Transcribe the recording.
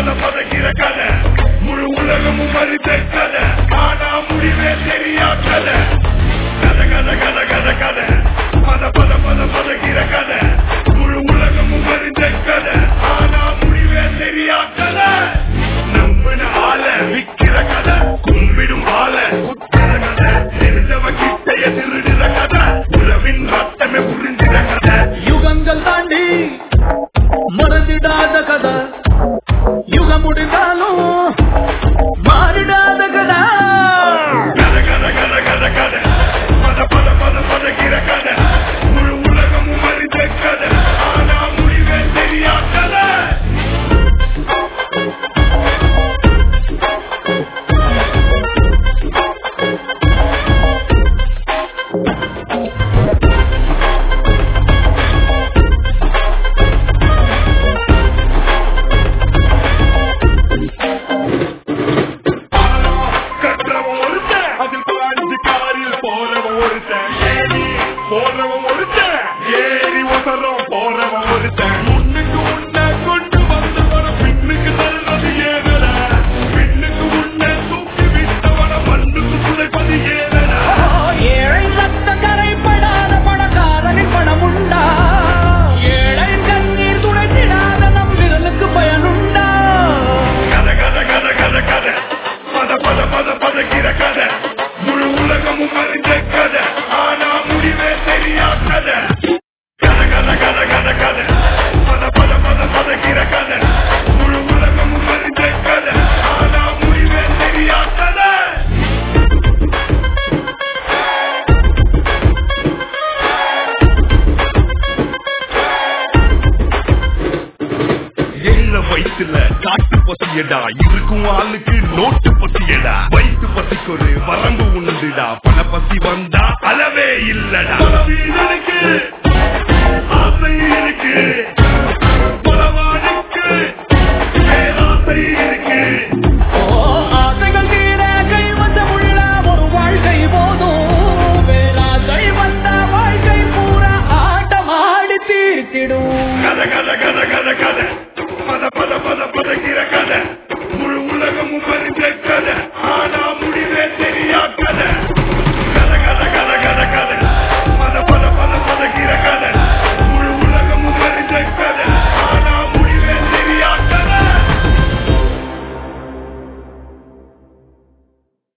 பத பதக்கிற கதை முழு உலகமும் மறித்த கதை ஆனா முடிவே தெரியா கதை கதை கதை கதை கதை கதை பத பத பத பதக்கிற கதை முழு உலகமும் மறித்த கதை ஆனா முடிவே தெரியா கதை நம்பின ஆள விக்கிற கதை கும்பிடும் ஆள குத்துற கதை தெரிஞ்சவ கிட்டைய திருடுற கதை உறவின் ரத்தமே புரிஞ்சிற கதை யுகங்கள் தாண்டி மறந்திடாத கதை யுகம் முடிந்தாலும் மாறிடாத கதை கதை கதை கதை கதை கதை பத பத பத பதக்கிற கதை முழு உலகமும் மறித்த கதை ஆனா முடிவே தெரியா கதை கற்றவன் ஒருத்தன் அதில் பாஞ்சு காரில் போறவன் ஒருத்தன் ஏறி போறவன் ஒருத்தன் ஏறி ஒசரம் போறவன் ஒருத்தன் முன்னுக்கு உன்னை கொண்டு வந்தவன பின்னுக்கு தள்ளுறது ஏதடா பின்னுக்கு உன்னை தூக்கி விட்டவன மண்ணுக்கு துளைப்பது ஏதடா ஏழை ரத்தம் கரைப்படாத பணக்காரனின் பணம் உண்டா ஏழை கண்ணீர் துடைத்திடாத நம் விரலுக்கு பயனுண்டா கதை கதை கதை கதை கதை பத பத பத பதக்கிற கதை முழு உலகமும் அறிந்த கதை ஆனா முடிவே தெரியா கதை கதை கதை கதை கதை கதை பத பத பத பதக்கிற கதை முழு உலகமும் அறிந்த கதை ஆனா முடிவே தெரியா கதை ஏழ வயிற்றுல காட்டு பசியடா இருக்கும் ஆளுக்கு நோட்டு பசியடா வயிற்று பசிக்கு ஒரு வரம்பு உண்டுடா பண பசி வந்தா அளவே இல்லடா வீரனுக்கு